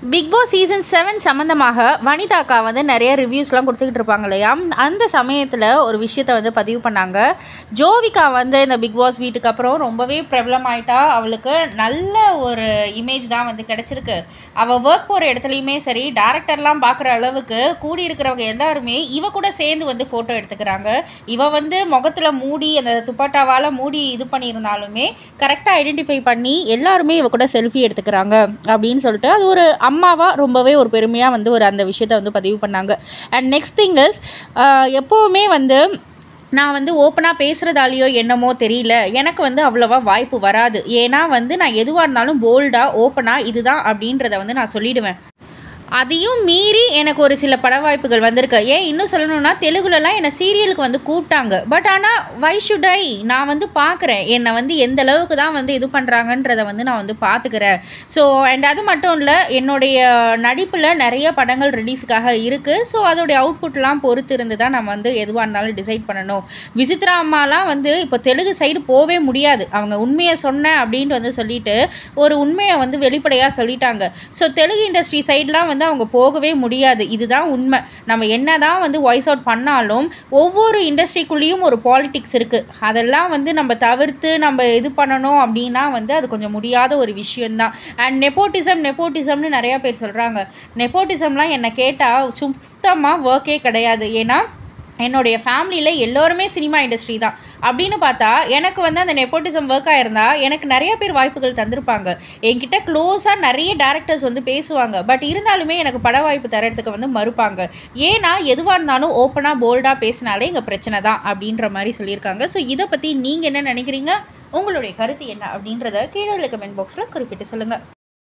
big Boss season seven சம்மந்தமாக வனிதாக்கா வந்து நிறைய ரிவ்யூஸ்லாம் கொடுத்துக்கிட்டு இருப்பாங்க இல்லையா அந்த சமயத்தில் ஒரு விஷயத்தை வந்து பதிவு பண்ணாங்க ஜோவிகா வந்து இந்த பிக் பாஸ் வீட்டுக்கு அப்புறம் ரொம்பவே பிரபலம் ஆயிட்டா அவளுக்கு நல்ல ஒரு இமேஜ் தான் வந்து கிடச்சிருக்கு அவள் ஒர்க் போகிற இடத்துலையுமே சரி டேரக்டர்லாம் பார்க்குற அளவுக்கு கூடி இருக்கிறவங்க எல்லாருமே இவ கூட சேர்ந்து வந்து ஃபோட்டோ எடுத்துக்கிறாங்க இவ வந்து முகத்தில் மூடி அந்த துப்பாட்டாவால் மூடி இது பண்ணியிருந்தாலுமே கரெக்டாக ஐடென்டிஃபை பண்ணி எல்லாருமே இவ கூட செல்ஃபி எடுத்துக்கிறாங்க அப்படின்னு சொல்லிட்டு அது ஒரு அம்மாவாக ரொம்பவே ஒரு பெருமையாக வந்து ஒரு அந்த விஷயத்தை வந்து பதிவு பண்ணாங்க அண்ட் நெக்ஸ்ட் திங் இஸ் எப்போவுமே வந்து நான் வந்து ஓப்பனாக பேசுகிறதாலேயோ என்னமோ தெரியல எனக்கு வந்து அவ்வளோவா வாய்ப்பு வராது ஏன்னா வந்து நான் எதுவாக இருந்தாலும் போல்டாக ஓப்பனாக இதுதான் அப்படின்றத வந்து நான் சொல்லிடுவேன் அதையும் மீறி எனக்கு ஒரு சில பட வாய்ப்புகள் வந்திருக்கு ஏன் இன்னும் சொல்லணும்னா தெலுங்குலலாம் என்னை சீரியலுக்கு வந்து கூப்பிட்டாங்க பட் ஆனால் வை ஷுட் ஐ நான் வந்து பார்க்குறேன் என்னை வந்து எந்த அளவுக்கு தான் வந்து இது பண்ணுறாங்கன்றதை வந்து நான் வந்து பார்த்துக்கிறேன் ஸோ அண்ட் அது மட்டும் இல்லை என்னுடைய நடிப்பில் நிறைய படங்கள் ரிலீஸுக்காக இருக்குது ஸோ அதோடைய அவுட்புட்லாம் பொறுத்து இருந்து தான் நம்ம வந்து எதுவாக இருந்தாலும் டிசைட் பண்ணணும் விசித்ரா அம்மாலாம் வந்து இப்போ தெலுங்கு சைடு போகவே முடியாது அவங்க உண்மையை சொன்னேன் அப்படின்ட்டு வந்து சொல்லிட்டு ஒரு உண்மையை வந்து வெளிப்படையாக சொல்லிட்டாங்க ஸோ தெலுங்கு இண்டஸ்ட்ரி சைட்லாம் வந்து அவங்க போகவே முடியாது இதுதான் உண்மை நம்ம என்ன தான் வந்து வாய்ஸ் அவுட் பண்ணாலும் ஒவ்வொரு இண்டஸ்ட்ரிக்குள்ளேயும் ஒரு பாலிடிக்ஸ் இருக்குது அதெல்லாம் வந்து நம்ம தவிர்த்து நம்ம இது பண்ணணும் அப்படின்னா வந்து அது கொஞ்சம் முடியாத ஒரு விஷயம்தான் அண்ட் நெப்போட்டிசம் நெப்போட்டிசம்னு நிறையா பேர் சொல்கிறாங்க நெப்போட்டிசம்லாம் என்னை கேட்டால் சுத்தமாக ஒர்க்கே கிடையாது ஏன்னா என்னுடைய ஃபேமிலியில் எல்லோருமே சினிமா இண்டஸ்ட்ரி தான் அப்படின்னு பார்த்தா எனக்கு வந்து அந்த நெப்போட்டிசம் ஒர்க் ஆயிருந்தா எனக்கு நிறைய பேர் வாய்ப்புகள் தந்திருப்பாங்க என்கிட்ட க்ளோஸாக நிறைய டேரக்டர்ஸ் வந்து பேசுவாங்க பட் இருந்தாலுமே எனக்கு பட வாய்ப்பு தரத்துக்கு வந்து மறுப்பாங்க ஏன்னா எதுவாக இருந்தாலும் ஓப்பனாக போல்டாக பேசினாலே இங்கே பிரச்சனை தான் அப்படின்ற மாதிரி சொல்லியிருக்காங்க ஸோ இதை பற்றி நீங்கள் என்ன நினைக்கிறீங்க உங்களுடைய கருத்து என்ன அப்படின்றத கீழே உள்ள கமெண்ட் பாக்ஸில் குறிப்பிட்டு சொல்லுங்கள்